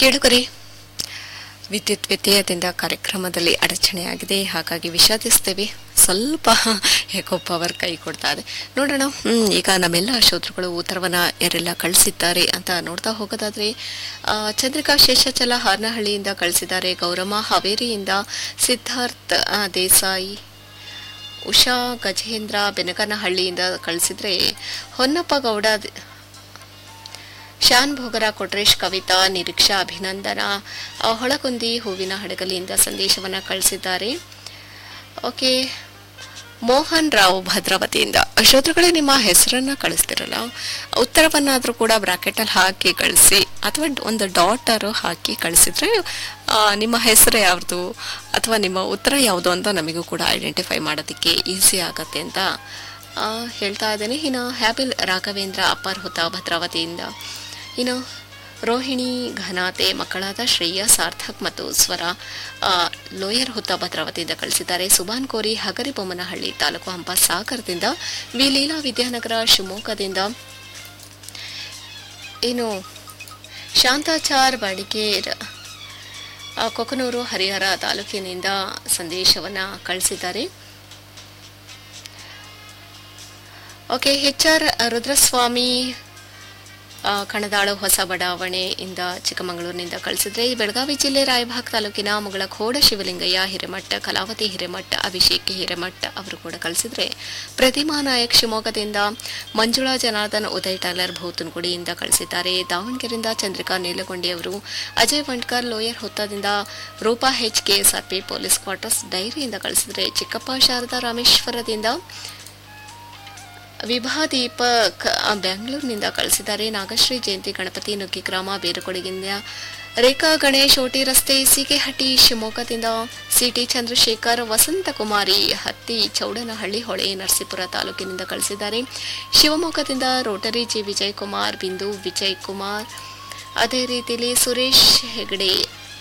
ಕೇಳುಗರೆ ವಿದ್ಯುತ್ ವ್ಯತ್ಯಯದಿಂದ ಕಾರ್ಯಕ್ರಮದಲ್ಲಿ ಅಡಚಣೆಯಾಗಿದೆ ಹಾಗಾಗಿ ವಿಷಾದಿಸ್ತೇವೆ ಸ್ವಲ್ಪ ಹೇಗೋ ಪವರ್ ಕೈ ಕೊಡ್ತಾ ಇದೆ ನೋಡೋಣ ಹ್ಮ್, ಈಗ ನಮ್ಮೆಲ್ಲ ಶ್ರೋತೃಗಳು ಉತ್ತರವನ್ನ ಯಾರೆಲ್ಲ ಕಳಿಸಿದ್ದಾರೆ ಅಂತ ನೋಡ್ತಾ ಹೋಗೋದಾದ್ರೆ ಆ, ಚಂದ್ರಿಕಾ ಶೇಷಾಚಲ ಹಾರ್ನಹಳ್ಳಿಯಿಂದ ಕಳಿಸಿದ್ದಾರೆ ಗೌರಮ್ಮ ಹಾವೇರಿಯಿಂದ ಸಿದ್ಧಾರ್ಥ್ ಆ, ದೇಸಾಯಿ ಉಷಾ ಗಜೇಂದ್ರ ಬೆನಕನಹಳ್ಳಿಯಿಂದ ಕಳಿಸಿದ್ರೆ ಹೊನ್ನಪ್ಪ ಗೌಡ ಶಾನ್ ಭೋಗರ ಕೊಟ್ರೇಶ್ ಕವಿತಾ ನಿರೀಕ್ಷಾ ಅಭಿನಂದನ ಆ, ಹೊಳಕುಂದಿ ಹೂವಿನ ಹಡಗಲಿಯಿಂದ ಸಂದೇಶವನ್ನ ಕಳಿಸಿದ್ದಾರೆ ಓಕೆ ಮೋಹನ್ ರಾವ್ ಭದ್ರಾವತಿಯಿಂದ ಶ್ರೋತೃಗಳೇ ನಿಮ್ಮ ಹೆಸರನ್ನ ಕಳಿಸ್ತಿರಲ್ಲ ಉತ್ತರವನ್ನಾದ್ರೂ ಕೂಡ ಬ್ರಾಕೆಟ್ ಅಲ್ಲಿ ಹಾಕಿ ಕಳಿಸಿ ಅಥವಾ ಒಂದು ಡಾಟರ್ ಹಾಕಿ ಕಳಿಸಿದ್ರೆ ಆ, ನಿಮ್ಮ ಹೆಸರು ಯಾವ್ದು ಅಥವಾ ನಿಮ್ಮ ಉತ್ತರ ಯಾವುದು ಅಂತ ನಮಗೂ ಕೂಡ ಐಡೆಂಟಿಫೈ ಮಾಡೋದಕ್ಕೆ ಈಸಿ ಆಗತ್ತೆ ಅಂತ ಆ, ಹೇಳ್ತಾ ಇದ್ದೇನೆ ಇನ್ನು ಹ್ಯಾಬಿಲ್ ರಾಘವೇಂದ್ರ ಅಪ್ಪರ್ ಹುತ ಭದ್ರಾವತಿಯಿಂದ ಇನ್ನು ರೋಹಿಣಿ ಘನಾತೆ ಮಕ್ಕಳಾದ ಶ್ರೇಯ ಸಾರ್ಥಕ್ ಮತ್ತು ಸ್ವರ ಆ, ಲೋಯರ್ ಹುತ್ತ ಭದ್ರಾವತಿಯಿಂದ ಕಳಿಸಿದ್ದಾರೆ ಸುಬಾನ್ ಕೋರಿ ಹಗರಿಬೊಮ್ಮನಹಳ್ಳಿ ತಾಲೂಕು ಹಂಪ ಸಾಗರದಿಂದ ವಿ ಲೀಲಾ ವಿದ್ಯಾನಗರ ಶಿವಮೊಗ್ಗದಿಂದ ಇನ್ನು ಶಾಂತಾಚಾರ್ ಬಡಿಗೇರ್ ಆ, ಕೊಕನೂರು ಹರಿಹರ ತಾಲೂಕಿನಿಂದ ಸಂದೇಶವನ್ನ ಕಳಿಸಿದ್ದಾರೆ ಓಕೆ ಎಚ್ ಆರ್ ರುದ್ರಸ್ವಾಮಿ ಆ, ಕಣದಾಳು ಹೊಸ ಬಡಾವಣೆಯಿಂದ ಚಿಕ್ಕಮಗಳೂರಿನಿಂದ ಕಳಿಸಿದ್ರೆ ಬೆಳಗಾವಿ ಜಿಲ್ಲೆ ರಾಯಭಾಗ್ ತಾಲೂಕಿನ ಮುಗಳಖೋಡ ಶಿವಲಿಂಗಯ್ಯ ಹಿರೇಮಠ ಕಲಾವತಿ ಹಿರೇಮಠ ಅಭಿಷೇಕ್ ಹಿರೇಮಠ ಅವರು ಕೂಡ ಕಳಿಸಿದ್ರೆ ಪ್ರತಿಮಾ ನಾಯಕ್ ಶಿವಮೊಗ್ಗದಿಂದ ಮಂಜುಳಾ ಜನಾರ್ದನ್ ಉದಯ್ ಟಾಲರ್ ಭೂತನಗುಡಿಯಿಂದ ಕಳಿಸಿದ್ದಾರೆ ದಾವಣಗೆರೆಯಿಂದ ಚಂದ್ರಿಕಾ ನೀಲಗೊಂಡಿ ಅವರು ಅಜಯ್ ವಂಡ್ಕರ್ ಲೋಯರ್ ಹುತ್ತದಿಂದ Roopa H KSRP police quarters ಡೈರಿಯಿಂದ ಕಳಿಸಿದ್ರೆ ಚಿಕ್ಕಪ್ಪ ಶಾರದಾ ರಾಮೇಶ್ವರದಿಂದ ವಿಭಾದೀಪಕ್ ಬೆಂಗಳೂರಿನಿಂದ ಕಳಿಸಿದ್ದಾರೆ ನಾಗಶ್ರೀ ಜಯಂತಿ ಗಣಪತಿ ನುಗ್ಗಿಗ್ರಾಮ ಬೇರುಕೊಡಗಿಂದ ರೇಖಾ ಗಣೇಶ್ ಓಟಿ ರಸ್ತೆ ಸಿಕೆಹಟ್ಟಿ ಶಿವಮೊಗ್ಗದಿಂದ ಸಿಟಿ ಚಂದ್ರಶೇಖರ್ ವಸಂತಕುಮಾರಿ ಹತ್ತಿ ಚೌಡನಹಳ್ಳಿ ಹೊಳೆ ನರಸೀಪುರ ತಾಲೂಕಿನಿಂದ ಕಳಿಸಿದ್ದಾರೆ ಶಿವಮೊಗ್ಗದಿಂದ ರೋಟರಿ ಜಿ ವಿಜಯ್ ಕುಮಾರ್ ಬಿಂದು ವಿಜಯ್ ಕುಮಾರ್ ಅದೇ ರೀತಿಯಲ್ಲಿ ಸುರೇಶ್ ಹೆಗಡೆ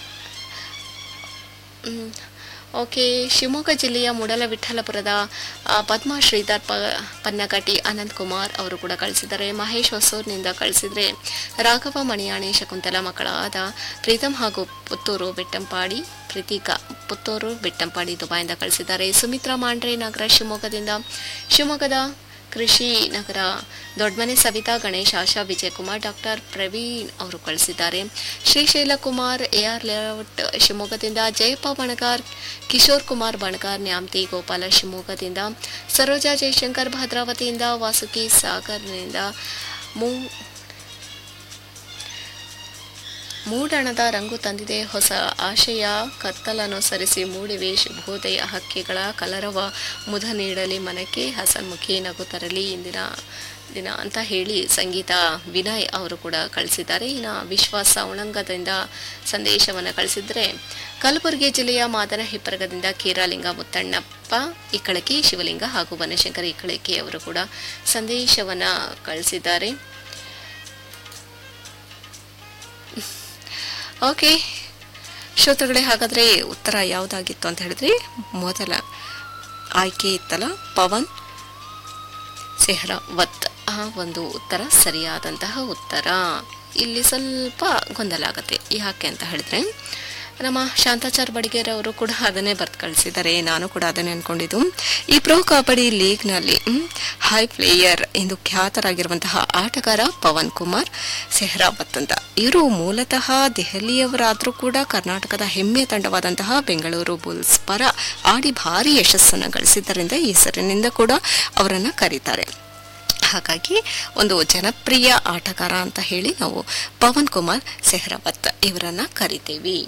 ಮ್, ಓಕೆ ಶಿವಮೊಗ್ಗ ಜಿಲ್ಲೆಯ ಮೂಡಲವಿಠಲಪುರದ ಆ, ಪದ್ಮ ಶ್ರೀಧರ್ ಪ ಪನ್ನಗಟ್ಟಿ ಅನಂತ್ ಕುಮಾರ್ ಅವರು ಕೂಡ ಕಳಿಸಿದ್ದಾರೆ ಮಹೇಶ್ ಹೊಸೂರಿನಿಂದ ಕಳಿಸಿದ್ರೆ ರಾಘವ ಮಣಿಯಾಣಿ ಶಕುಂತಲ ಮಕ್ಕಳಾದ ಪ್ರೀತಮ್ ಹಾಗೂ ಪುತ್ತೂರು ಬೆಟ್ಟಂಪಾಡಿ ಪ್ರೀತಿಕಾ ಪುತ್ತೂರು ಬೆಟ್ಟಂಪಾಡಿ ದುಬಾಯಿಂದ ಕಳಿಸಿದ್ದಾರೆ ಸುಮಿತ್ರಾ ಮಾಂಡ್ರೆ ನಗರ ಶಿವಮೊಗ್ಗದಿಂದ ಶಿವಮೊಗ್ಗದ ಕೃಷಿ ನಗರ ದೊಡ್ಡಮನೆ ಸವಿತಾ ಗಣೇಶ್ ಆಶಾ ವಿಜಯಕುಮಾರ್ ಡಾಕ್ಟರ್ ಪ್ರವೀಣ್ ಅವರು ಕಳಿಸಿದ್ದಾರೆ ಶ್ರೀಶೈಲ ಕುಮಾರ್ ಎಆರ್ ಲೇಔಟ್ ಶಿವಮೊಗ್ಗದಿಂದ ಜಯಪ್ಪ ಬಣಗಾರ್ ಕಿಶೋರ್ ಕುಮಾರ್ ಬಣಗಾರ್ ನ್ಯಾಮತಿ ಗೋಪಾಲ ಶಿವಮೊಗ್ಗದಿಂದ ಸರೋಜಾ ಜಯಶಂಕರ್ ಭದ್ರಾವತಿಯಿಂದ ವಾಸುಕಿ ಸಾಗರ್ನಿಂದ ಮೂ ಮೂಡಣದ ರಂಗು ತಂದಿದೆ ಹೊಸ ಆಶಯ ಕತ್ತಲನ್ನು ಸರಿಸಿ ಮೂಡಿವೆ ಶುಭೋದಯ ಹಕ್ಕಿಗಳ ಕಲರವ ಮುದ ನೀಡಲಿ ಮನಕ್ಕೆ ಹಸನ್ಮುಖಿ ನಗು ತರಲಿ ಇಂದಿನ ದಿನ ಅಂತ ಹೇಳಿ ಸಂಗೀತ ವಿನಯ್ ಅವರು ಕೂಡ ಕಳಿಸಿದ್ದಾರೆ ಇನ್ನು ವಿಶ್ವಾಸ ಉಳಂಗದಿಂದ ಸಂದೇಶವನ್ನು ಕಳಿಸಿದ್ರೆ ಕಲಬುರಗಿ ಜಿಲ್ಲೆಯ ಮಾದನ ಹಿಪ್ಪರಗದಿಂದ ಕೀರಾಲಿಂಗ ಮುತ್ತಣ್ಣಪ್ಪ ಇಕ್ಕಳಕಿ ಶಿವಲಿಂಗ ಹಾಗೂ ವನಶಂಕರ ಇಕ್ಕಳಕಿ ಅವರು ಕೂಡ ಸಂದೇಶವನ್ನ ಕಳಿಸಿದ್ದಾರೆ ಓಕೆ ಶ್ರೋತೃಗಳೇ ಹಾಗಾದ್ರೆ ಉತ್ತರ ಯಾವುದಾಗಿತ್ತು ಅಂತ ಹೇಳಿದ್ರೆ ಮೊದಲ ಆಯ್ಕೆ ಇತ್ತಲ್ಲ ಪವನ್ ಸೆಹ್ರಾವತ್ ಆ ಒಂದು ಉತ್ತರ ಸರಿಯಾದಂತಹ ಉತ್ತರ ಇಲ್ಲಿ ಸ್ವಲ್ಪ ಗೊಂದಲ ಆಗತ್ತೆ ಯಾಕೆ ಅಂತ ಹೇಳಿದ್ರೆ ನಮ್ಮ ಶಾಂತಾಚಾರ್ ಬಡಿಗೇರ್ ಅವರು ಕೂಡ ಅದನ್ನೇ ಬರ್ದು ಕಳಿಸಿದ್ದಾರೆ ನಾನು ಕೂಡ ಅದನ್ನೇ ಅನ್ಕೊಂಡಿದ್ದು ಈ ಪ್ರೊ ಕಬಡ್ಡಿ ಲೀಗ್ನಲ್ಲಿ ಮ್, ಹೈ ಪ್ಲೇಯರ್ ಎಂದು ಖ್ಯಾತರಾಗಿರುವಂತಹ ಆಟಗಾರ ಪವನ್ ಕುಮಾರ್ ಸೆಹ್ರಾವತ್ ಅಂತ ಇವರು ಮೂಲತಃ ದೆಹಲಿಯವರಾದರೂ ಕೂಡ ಕರ್ನಾಟಕದ ಹೆಮ್ಮೆಯ ತಂಡವಾದಂತಹ ಬೆಂಗಳೂರು ಬುಲ್ಸ್ ಪರ ಆಡಿ ಭಾರಿ ಯಶಸ್ಸನ್ನು ಗಳಿಸಿದ್ದರಿಂದ ಈ ಹೆಸರಿನಿಂದ ಕೂಡ ಅವರನ್ನ ಕರೀತಾರೆ ಹಾಗಾಗಿ ಒಂದು ಜನಪ್ರಿಯ ಆಟಗಾರ ಅಂತ ಹೇಳಿ ನಾವು ಪವನ್ ಕುಮಾರ್ ಸೆಹ್ರಾವತ್ ಇವರನ್ನ ಕರಿತೇವೆ